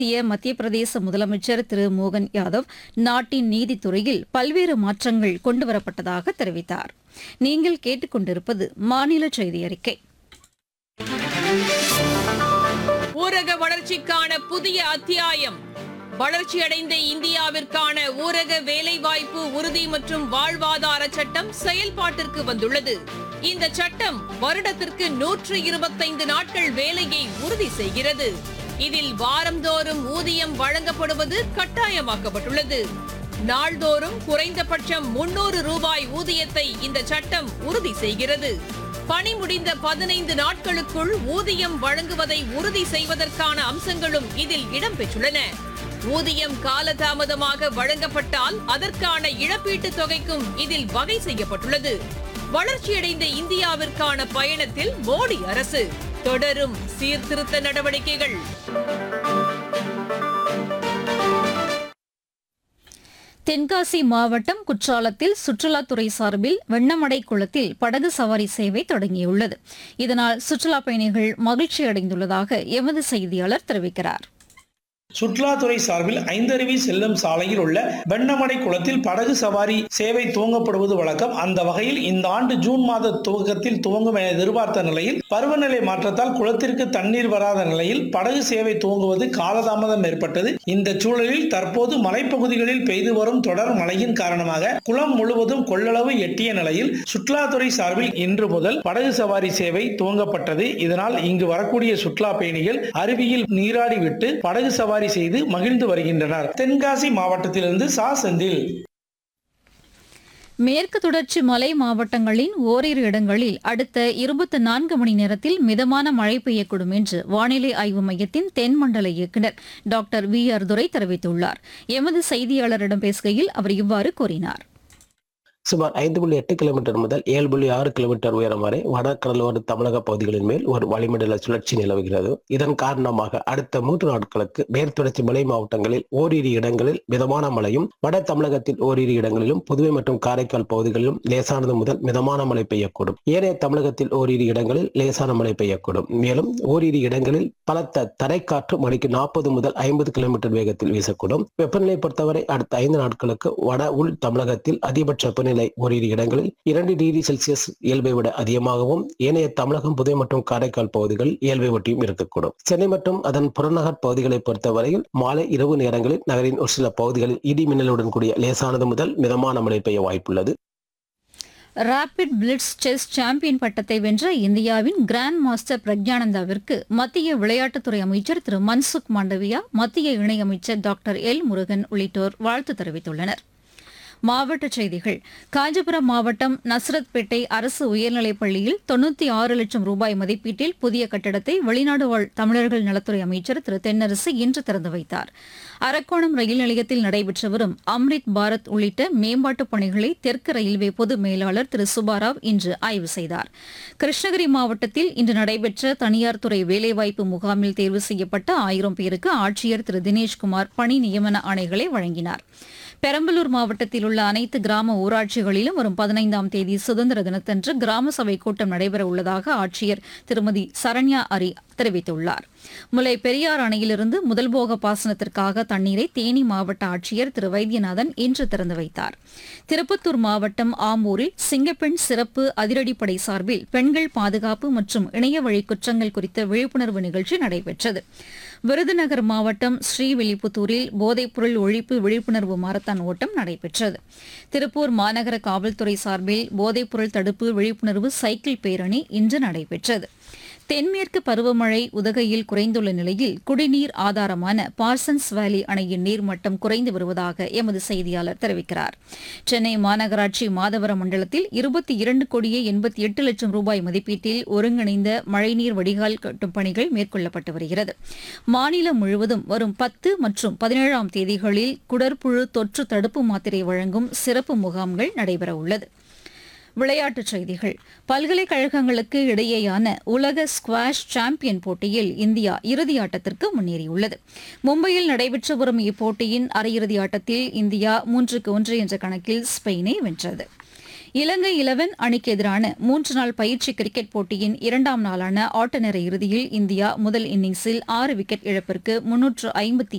மத்திய மத்திய பிரதேச முதலமைச்சர் திரு மோகன் யாதவ் நாட்டின் நீதித்துறையில் பல்வேறு மாற்றங்கள் கொண்டுவரப்பட்டதாக தெரிவித்தார் நீங்கள் கேட்டுக்கொண்டிருப்பது மாநில செய்தி அறிக்கை ஊரக வளர்ச்சிக்கான புதிய அத்தியாயம் வளர்ச்சியடைந்த இந்தியாவிற்கான ஊரக வேலைவாய்ப்பு உறுதி மற்றும் வாழ்வாதார சட்டம் செயல்பாட்டிற்கு வந்துள்ளது இந்த சட்டம் வருடத்திற்கு நூற்று இருபத்தைந்து நாட்கள் வேலையை உறுதி செய்கிறது இதில் வாரந்தோறும் ஊதியம் வழங்கப்படுவது கட்டாயமாக்கப்பட்டுள்ளது நாள்தோறும் குறைந்தபட்சம் முன்னூறு ரூபாய் ஊதியத்தை இந்த சட்டம் உறுதி செய்கிறது பணி முடிந்த பதினைந்து நாட்களுக்குள் ஊதியம் வழங்குவதை உறுதி செய்வதற்கான அம்சங்களும் இதில் இடம்பெற்றுள்ளன ஊதியம் காலதாமதமாக வழங்கப்பட்டால் அதற்கான இழப்பீட்டுத் தொகைக்கும் இதில் வகை செய்யப்பட்டுள்ளது வளர்ச்சியடைந்த இந்தியாவிற்கான பயணத்தில் மோடி அரசு தொடரும் சீர்திருத்த நடவடிக்கைகள் தென்காசி மாவட்டம் குற்றாலத்தில் சுற்றுலாத்துறை சார்பில் வெண்ணமடை குளத்தில் படகு சவாரி சேவை தொடங்கியுள்ளது இதனால் சுற்றுலாப் பயணிகள் மகிழ்ச்சி அடைந்துள்ளதாக எமது செய்தியாளர் தெரிவிக்கிறார் சுற்றுலாத்துறை சார்பில் ஐந்தருவி செல்லும் சாலையில் உள்ள வெண்ணமடை குளத்தில் படகு சவாரி சேவை துவங்கப்படுவது வழக்கம் அந்த வகையில் இந்த ஆண்டு ஜூன் மாத துவக்கத்தில் துவங்கும் என எதிர்பார்த்த நிலையில் பருவநிலை மாற்றத்தால் குளத்திற்கு தண்ணீர் வராத நிலையில் படகு சேவை துவங்குவது காலதாமதம் ஏற்பட்டது இந்த சூழலில் தற்போது மலைப்பகுதிகளில் பெய்து வரும் தொடர் மழையின் காரணமாக குளம் முழுவதும் கொள்ளளவு எட்டிய நிலையில் சுற்றுலாத்துறை சார்பில் இன்று முதல் படகு சவாரி சேவை துவங்கப்பட்டது இதனால் இங்கு வரக்கூடிய சுற்றுலா பயணிகள் அருவியில் நீராடி விட்டு படகு சவாரி செய்து மகிழ்ந்து வருகின்றனர் தென்காசி மாவட்டத்திலிருந்து சா செந்தில் மேற்கு தொடர்ச்சி மலை மாவட்டங்களின் ஓரிரு இடங்களில் அடுத்த இருபத்தி நான்கு மணி நேரத்தில் மிதமான மழை பெய்யக்கூடும் என்று வானிலை ஆய்வு மையத்தின் தென்மண்டல இயக்குநர் டாக்டர் வி ஆர் துரை தெரிவித்துள்ளார் எமது செய்தியாளரிடம் பேசுகையில் அவர் இவ்வாறு கூறினார் சுமார் ஐந்து புள்ளி எட்டு கிலோமீட்டர் முதல் ஏழு புள்ளி ஆறு கிலோமீட்டர் உயரம் வரை வடகடலோர தமிழக பகுதிகளின் மேல் ஒரு வளிமண்டல சுழற்சி நிலவுகிறது இதன் காரணமாக அடுத்த மூன்று நாட்களுக்கு மேற்தொடர்ச்சி மலை மாவட்டங்களில் ஓரிரு இடங்களில் மிதமான மழையும் வட தமிழகத்தில் ஓரிரு இடங்களிலும் புதுவை மற்றும் காரைக்கால் பகுதிகளிலும் லேசானது முதல் மிதமான மழை பெய்யக்கூடும் ஏனைய தமிழகத்தில் ஓரிரு இடங்களில் லேசான மழை பெய்யக்கூடும் மேலும் ஓரிரு இடங்களில் பலத்த தரைக்காற்று மணிக்கு நாற்பது முதல் ஐம்பது கிலோமீட்டர் வேகத்தில் வீசக்கூடும் வெப்பநிலை பொறுத்தவரை அடுத்த ஐந்து நாட்களுக்கு வட உள் தமிழகத்தில் அதிகபட்ச வெப்பநிலை ஓரிரு இடங்களில் இரண்டு டிகிரி செல்சியஸ் இயல்பை விட அதிகமாகவும் ஏனைய தமிழகம் புதுவை மற்றும் காரைக்கால் பகுதிகள் இயல்பை ஒட்டியும் இருக்கக்கூடும் சென்னை மற்றும் அதன் புறநகர் பகுதிகளை பொறுத்தவரையில் மாலை இரவு நேரங்களில் நகரின் ஒரு சில பகுதிகளில் இடி மின்னலுடன் கூடிய லேசானது முதல் மிதமான மழை பெய்ய வாய்ப்புள்ளது ராபிட் பிளிட்ஸ் செஸ் சாம்பியன் பட்டத்தை வென்ற இந்தியாவின் கிராண்ட் மாஸ்டர் பிரக்ஞானந்தாவிற்கு மத்திய விளையாட்டுத்துறை அமைச்சர் திரு மன்சுக் மாண்டவியா மத்திய இணையமைச்சர் டாக்டர் எல் முருகன் உள்ளிட்டோர் வாழ்த்து தெரிவித்துள்ளனர் மாவட்டச் செய்திகள் காஞ்சிபுரம் மாவட்டம் நஸ்ரத்பேட்டை அரசு உயர்நிலைப் பள்ளியில் தொண்ணூற்றி ஆறு லட்சம் ரூபாய் மதிப்பீட்டில் புதிய கட்டடத்தை வெளிநாடு வாழ் தமிழர்கள் நலத்துறை அமைச்சர் திரு தென்னரசு இன்று திறந்து வைத்தார் அரக்கோணம் ரயில் நிலையத்தில் நடைபெற்று வரும் அம்ரித் பாரத் உள்ளிட்ட மேம்பாட்டுப் பணிகளை தெற்கு ரயில்வே பொது மேலாளர் திரு சுபாராவ் இன்று ஆய்வு செய்தார் கிருஷ்ணகிரி மாவட்டத்தில் இன்று நடைபெற்ற தனியார் துறை வேலைவாய்ப்பு முகாமில் தேர்வு செய்யப்பட்ட ஆயிரம் பேருக்கு ஆட்சியர் திரு தினேஷ்குமார் பணி நியமன ஆணைகளை வழங்கினார் பெரம்பலூர் மாவட்டத்தில் உள்ள அனைத்து கிராம ஊராட்சிகளிலும் வரும் பதினைந்தாம் தேதி சுதந்திர தினத்தன்று கிராம சபை கூட்டம் நடைபெற உள்ளதாக ஆட்சியர் திருமதி சரண்யா அரி தெரிவித்துள்ளார் முல்லை பெரியார் அணையிலிருந்து முதல் போக பாசனத்திற்காக தண்ணீரை தேனி மாவட்ட ஆட்சியர் திரு வைத்தியநாதன் இன்று திறந்து வைத்தார் திருப்பத்தூர் மாவட்டம் ஆம்பூரில் சிங்கப்பெண் சிறப்பு அதிரடிப்படை சார்பில் பெண்கள் பாதுகாப்பு மற்றும் இணைய வழி குற்றங்கள் குறித்த விழிப்புணர்வு நிகழ்ச்சி நடைபெற்றது விருதுநகர் மாவட்டம் ஸ்ரீவில்லிபுத்தூரில் போதைப்பொருள் ஒழிப்பு விழிப்புணர்வு மாரத்தான் ஓட்டம் நடைபெற்றது திருப்பூர் மாநகர காவல்துறை சார்பில் போதைப்பொருள் தடுப்பு விழிப்புணர்வு சைக்கிள் பேரணி இன்று நடைபெற்றது தென்மேற்கு பருவமழை உதகையில் குறைந்துள்ள நிலையில் குடிநீர் ஆதாரமான பார்சன்ஸ் வேலி அணையின் நீர்மட்டம் குறைந்து வருவதாக எமது செய்தியாளர் தெரிவிக்கிறார் சென்னை மாநகராட்சி மாதவரம் மண்டலத்தில் இருபத்தி இரண்டு கோடியே எண்பத்தி எட்டு லட்சம் ரூபாய் மதிப்பீட்டில் ஒருங்கிணைந்த மழைநீர் வடிகால் கட்டும் பணிகள் மேற்கொள்ளப்பட்டு வருகிறது மாநிலம் முழுவதும் வரும் பத்து மற்றும் பதினேழாம் தேதிகளில் குடற்புழு தொற்று தடுப்பு மாத்திரை வழங்கும் சிறப்பு முகாம்கள் நடைபெறவுள்ளது விளையாட்டுச் செய்திகள் பல்கலைக்கழகங்களுக்கு இடையேயான உலக ஸ்குவாஷ் சாம்பியன் போட்டியில் இந்தியா இறுதி ஆட்டத்திற்கு முன்னேறியுள்ளது மும்பையில் நடைபெற்று வரும் இப்போட்டியின் அரையிறுதி ஆட்டத்தில் இந்தியா மூன்றுக்கு ஒன்று என்ற கணக்கில் ஸ்பெயினை வென்றது இலங்கை இலவன் அணிக்கு எதிரான மூன்று நாள் பயிற்சி கிரிக்கெட் போட்டியின் இரண்டாம் நாளான ஆட்டநேர இறுதியில் இந்தியா முதல் இன்னிங்ஸில் ஆறு விக்கெட் இழப்பிற்கு முன்னூற்று ஐம்பத்தி